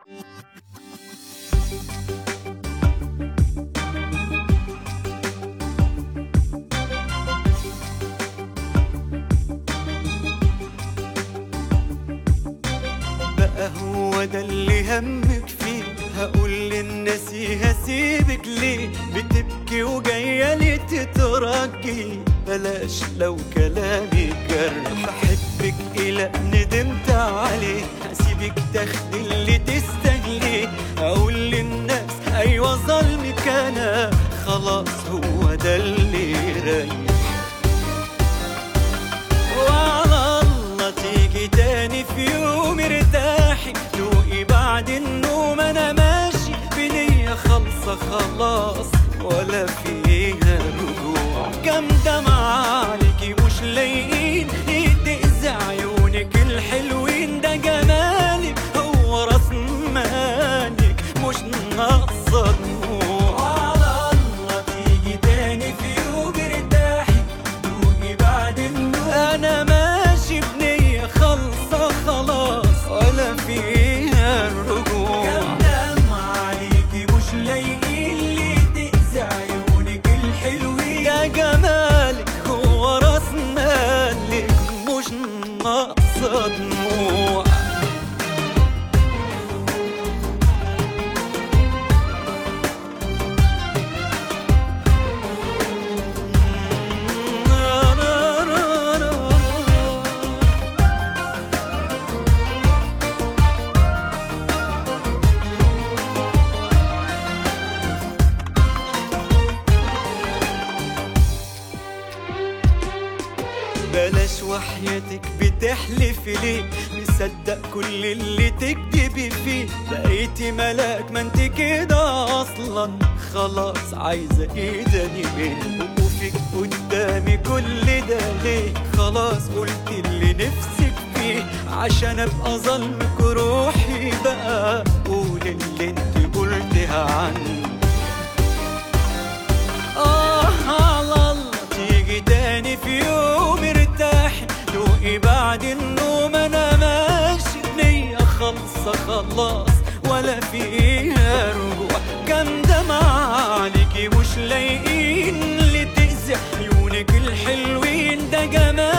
بقى هو ده اللي همك فيه هقول للناس هسيبك ليه بتبكي وجاية لي تترجي بلاش لو كلامي جرح بحبك إلى ندمت عليه هسيبك تاخدي اللي تستاهليه أقول للناس أيوة ظلمك أنا خلاص هو ده اللي يريح وعلى الله تيجي تاني في يوم ارتاحي دوقي بعد النوم انا ماشي بنية خالصة خلاص ولا فيها رجوع كم دمعة عليكي مش لايقين تأذي عيونك الحلوين ده جمالك هو راس مالك مش ناقصة دموع وعلى الله تيجي تاني في يوم ارتاحي دوقي بعد النوم انا ماشي بنية خالصة خلاص ولا فيها الرجوع كم دمعة عليكي مش لايقين لي تأذي عيونك الحلوين يا جمالك هو راس مالك مش ناقصة دموع بلاش وحياتك بتحلف ليه مصدق كل اللي تكدبي فيه بقيتي ملاك ما انت كده اصلا خلاص عايزه ايه تاني منه وفيك قدامي كل ده ليه خلاص قلت اللي نفسك فيه عشان ابقى ظلمك روحي بقى قول اللي انت قلتها عني آه على الله تيجي تاني في يوم ارتاحي دوقي بعد النوم أنا ماشي بنية خالصة خلاص ولا فيها رجوع كم دمعة عليكي مش لايقين اللي تأذي عيونك الحلوين ده جمال